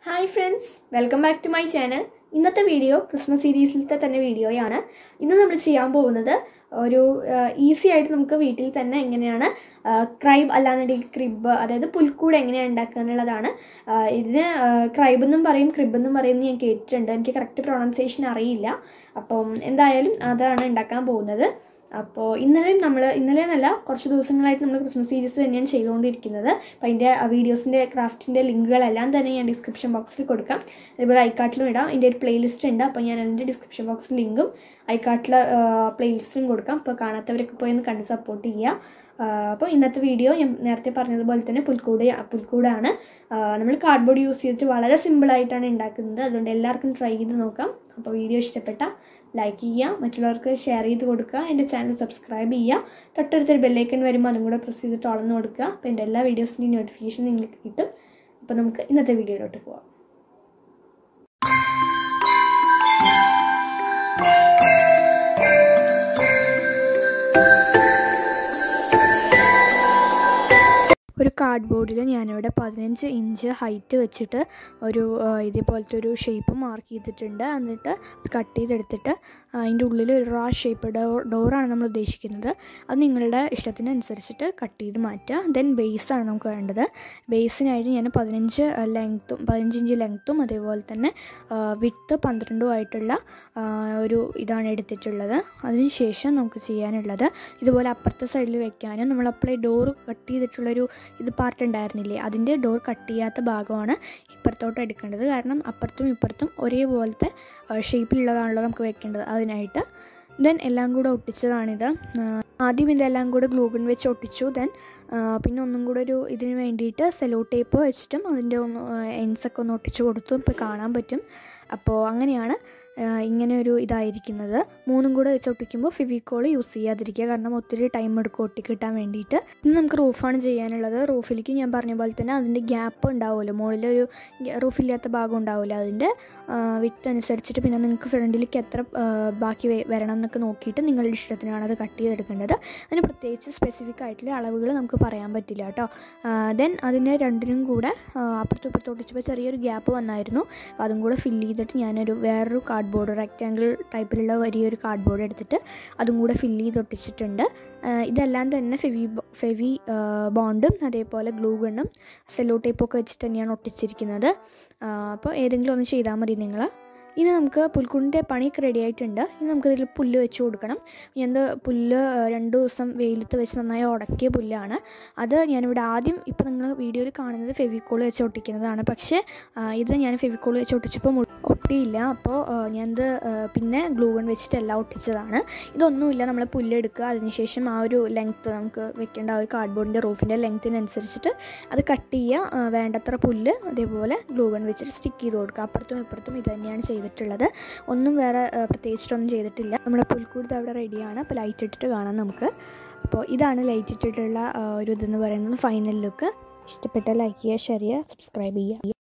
hi friends welcome back to my channel ഇന്നത്തെ video Christmas സീരീസിലത്തെ തന്നെ വീഡിയോയാണ് ഇന്ന് നമ്മൾ ചെയ്യാൻ പോകുന്നത് ഒരു ഈസി ആയിട്ട് നമുക്ക് വീട്ടിൽ തന്നെ എങ്ങനെയാണ് ക്രൈബ് അല്ലാന്നുണ്ടെങ്കിൽ ക്രിബ് അതായത് പുൽക്കൂട് എങ്ങനെയാണ് ഉണ്ടാക്കുക എന്നുള്ളതാണ് ആ, ഇതിന് ക്രൈബ് എന്നും പറയും ക്രിബ് എന്നും പറയും എന്ന് ഞാൻ കേട്ടിട്ടുണ്ട് എനിക്ക് കറക്റ്റ് പ്രൊണൗൺസിയേഷൻ അറിയില്ല അപ്പം എന്തായാലും അതാണ് ഉണ്ടാക്കാൻ പോകുന്നത് അപ്പോൾ ഇന്നലെയും നമ്മൾ ഇന്നലെ എന്നല്ല കുറച്ച് ദിവസങ്ങളായിട്ട് നമ്മൾ ക്രിസ്മസ് സീരീസ് തന്നെയാണ് ചെയ്തുകൊണ്ടിരിക്കുന്നത് അപ്പോൾ അതിൻ്റെ വീഡിയോസിൻ്റെ ക്രാഫ്റ്റിൻ്റെ ലിങ്കുകളെല്ലാം തന്നെ ഞാൻ ഡിസ്ക്രിപ്ഷൻ ബോക്സിൽ കൊടുക്കാം അതേപോലെ ഐക്കാട്ടിലും ഇടാം എൻ്റെ ഒരു പ്ലേലിസ്റ്റ് ഉണ്ട് അപ്പോൾ ഞാൻ അതിൻ്റെ ഡിസ്ക്രിപ്ഷൻ ബോക്സിൽ ലിങ്കും ഐക്കാട്ടിലെ പ്ലേലിസ്റ്റും കൊടുക്കാം അപ്പോൾ കാണാത്തവരൊക്കെ പോയി ഒന്ന് കണ്ട് സപ്പോർട്ട് ചെയ്യുക അപ്പോൾ ഇന്നത്തെ വീഡിയോ ഞാൻ നേരത്തെ പറഞ്ഞതുപോലെ തന്നെ പുൽക്കൂട് പുൽക്കൂടാണ് നമ്മൾ കാർഡ്ബോർഡ് യൂസ് ചെയ്തിട്ട് വളരെ സിമ്പിളായിട്ടാണ് ഉണ്ടാക്കുന്നത് അതുകൊണ്ട് എല്ലാവർക്കും ട്രൈ ചെയ്ത് നോക്കാം അപ്പോൾ വീഡിയോ ഇഷ്ടപ്പെട്ട ലൈക്ക് ചെയ്യുക മറ്റുള്ളവർക്ക് ഷെയർ ചെയ്ത് കൊടുക്കുക എൻ്റെ ചാനൽ സബ്സ്ക്രൈബ് ചെയ്യുക തൊട്ടടുത്തൊരു ബെല്ലൈക്കൺ വരുമ്പോൾ അതും കൂടെ പ്രസ് ചെയ്തിട്ട് അളന്ന് കൊടുക്കുക അപ്പോൾ എൻ്റെ എല്ലാ വീഡിയോസിൻ്റെയും നോട്ടിഫിക്കേഷൻ നിങ്ങൾക്ക് കിട്ടും അപ്പോൾ നമുക്ക് ഇന്നത്തെ വീഡിയോയിലോട്ട് പോവാം ഒരു കാർഡ് ബോർഡിൽ ഞാനിവിടെ പതിനഞ്ച് ഇഞ്ച് ഹൈറ്റ് വെച്ചിട്ട് ഒരു ആ, ഇതേപോലത്തെ ഒരു ഷേപ്പ് മാർക്ക് ചെയ്തിട്ടുണ്ട് എന്നിട്ട് കട്ട് ചെയ്തെടുത്തിട്ട് അതിൻ്റെ ഉള്ളിൽ ഒരു റാ ഷേപ്പ് ഡോർ ഡോറാണ് നമ്മൾ ഉദ്ദേശിക്കുന്നത് അത് നിങ്ങളുടെ ഇഷ്ടത്തിനനുസരിച്ചിട്ട് കട്ട് ചെയ്ത് മാറ്റുക ദെൻ ബേസാണ് നമുക്ക് വേണ്ടത് ബേസിനായിട്ട് ഞാൻ പതിനഞ്ച് ലെങ്ത്തും പതിനഞ്ച് ഇഞ്ച് ലെങ്ത്തും അതേപോലെ തന്നെ വിട്ട് പന്ത്രണ്ടും ആയിട്ടുള്ള ആ, ഒരു ഇതാണ് എടുത്തിട്ടുള്ളത് അതിനുശേഷം നമുക്ക് ചെയ്യാനുള്ളത് ഇതുപോലെ അപ്പുറത്തെ സൈഡിൽ വെക്കാനും നമ്മൾ അപ്പോഴേ ഡോർ കട്ട് ചെയ്തിട്ടുള്ളൊരു ഇത് പാർട്ട് ഉണ്ടായിരുന്നില്ലേ അതിൻ്റെ ഡോർ കട്ട് ചെയ്യാത്ത ഭാഗമാണ് ഇപ്പുറത്തോട്ട് എടുക്കേണ്ടത് കാരണം അപ്പുറത്തും ഇപ്പുറത്തും ഒരേപോലത്തെ ഷേപ്പിലുള്ളതാണല്ലോ നമുക്ക് വെക്കേണ്ടത് അതിനായിട്ട് ദെൻ എല്ലാം കൂടെ ഒട്ടിച്ചതാണിത് ആ, ആദ്യം ഇതെല്ലാം കൂടെ ഗ്ലൂഗൺ വെച്ച് ഒട്ടിച്ചു ദെൻ പിന്നെ ഒന്നും കൂടെ ഒരു ഇതിന് വേണ്ടിയിട്ട് സെലോ ടേപ്പ് വെച്ചിട്ടും അതിൻ്റെ ഒന്ന് എൻസൊക്കെ ഒന്ന് ഒട്ടിച്ചു കൊടുത്തു ഇപ്പോൾ കാണാൻ പറ്റും അപ്പോൾ അങ്ങനെയാണ് ആ, ഇങ്ങനെ ഒരു ഇതായിരിക്കുന്നത് മൂന്നും കൂടെ വെച്ച് ഒട്ടിക്കുമ്പോൾ ഫിവിക്കോൾ യൂസ് ചെയ്യാതിരിക്കുക കാരണം ഒത്തിരി ടൈം എടുക്കും ഒട്ടി കിട്ടാൻ വേണ്ടിയിട്ട് ഇനി നമുക്ക് റൂഫാണ് ചെയ്യാനുള്ളത് റൂഫിലേക്ക് ഞാൻ പറഞ്ഞ പോലെ തന്നെ അതിൻ്റെ ഗ്യാപ്പ് ഉണ്ടാവുമല്ലോ മുകളിലൊരു റൂഫില്ലാത്ത ഭാഗം ഉണ്ടാവില്ല അതിൻ്റെ വിട്ട് അനുസരിച്ചിട്ട് പിന്നെ നിങ്ങൾക്ക് ഫ്രണ്ടിലേക്ക് എത്ര ആ, ബാക്കി വെ- വരണം എന്നൊക്കെ നോക്കിയിട്ട് നിങ്ങളുടെ ഇഷ്ടത്തിനാണ് അത് കട്ട് ചെയ്തെടുക്കേണ്ടത് അതിന് പ്രത്യേകിച്ച് സ്പെസിഫിക് ആയിട്ടുള്ള അളവുകൾ നമുക്ക് പറയാൻ പറ്റില്ല കേട്ടോ ദെൻ അതിനെ രണ്ടിനും കൂടെ ആ, അപ്പുറത്തും ഇപ്പുറത്തും ഒട്ടിച്ചപ്പോൾ ചെറിയൊരു ഗ്യാപ്പ് വന്നായിരുന്നു അപ്പോൾ അതും കൂടെ ഫില്ല് ചെയ്തിട്ട് ഞാനൊരു വേറൊരു കാർഡ് ബോർഡ് റെക്റ്റാങ്കിൾ ടൈപ്പിലുള്ള വലിയൊരു കാർഡ് ബോർഡ് എടുത്തിട്ട് അതും കൂടെ ഫില്ല് ചെയ്ത് ഒട്ടിച്ചിട്ടുണ്ട് ആ, ഇതെല്ലാം തന്നെ ഫെവി ബോ- ഫെവി ആ, ബോണ്ടും അതേപോലെ ഗ്ലൂ ഗണ്ണും സെല്ലോ ടേപ്പൊക്കെ വെച്ചിട്ട് തന്നെയാണ് ഒട്ടിച്ചിരിക്കുന്നത് ആ, അപ്പോൾ ഏതെങ്കിലും ഒന്ന് ചെയ്താൽ മതി നിങ്ങൾ ഇനി നമുക്ക് പുൽക്കുണ്ടിൻ്റെ പണിയൊക്കെ റെഡി ആയിട്ടുണ്ട് ഇനി നമുക്കിതിൽ പുല്ല് വെച്ച് കൊടുക്കണം ഞാൻ പുല്ല് ആ, രണ്ട് ദിവസം വെയിലത്ത് വെച്ച് നന്നായി ഉടക്കിയ പുല്ലാണ് അത് ഞാനിവിടെ ആദ്യം ഇപ്പോൾ നിങ്ങൾ വീഡിയോയിൽ കാണുന്നത് ഫെവിക്കോൾ വെച്ച് ഒട്ടിക്കുന്നതാണ് പക്ഷേ ആ, ഇത് ഞാൻ ഫെവിക്കോൾ വെച്ച് ഒട്ടിച്ചപ്പോൾ മു- ഒട്ടിയില്ല അപ്പോൾ ആ, ഞാനിത് ആ, പിന്നെ ഗ്ലൂ ഗൺ വെച്ചിട്ട് എല്ലാം ഒട്ടിച്ചതാണ് ഇതൊന്നുമില്ല നമ്മൾ പുല്ലെടുക്കുക അതിനുശേഷം ആ ഒരു ലെങ്ത്ത് നമുക്ക് വെക്കേണ്ട ആ ഒരു കാർഡ്ബോർഡിൻ്റെ റൂഫിൻ്റെ ലെങ്ത്തിനനുസരിച്ചിട്ട് അത് കട്ട് ചെയ്യുക ആ, വേണ്ടത്ര പുല്ല് അതേപോലെ ഗ്ലൂ ഗൺ വെച്ചിട്ട് സ്റ്റിക്ക് ചെയ്ത് കൊടുക്കുക അപ്പുറത്തും ഇപ്പുറത്തും ഇത് തന്നെയാണ് ചെയ്തിട്ടുള്ളത് ഒന്നും വേറെ ആ, പ്രത്യേകിച്ചിട്ടൊന്നും ചെയ്തിട്ടില്ല നമ്മുടെ പുൽക്കൂട് അവിടെ റെഡിയാണ് അപ്പോൾ ലൈറ്റ് ഇട്ടിട്ട് കാണാം നമുക്ക് അപ്പോൾ ഇതാണ് ലൈറ്റ് ഇട്ടിട്ടുള്ള ആ, ഒരു ഇതെന്ന് പറയുന്നത് ഫൈനൽ ലുക്ക് ഇഷ്ടപ്പെട്ട ലൈക്ക് ചെയ്യുക ഷെയർ ചെയ്യുക സബ്സ്ക്രൈബ് ചെയ്യുക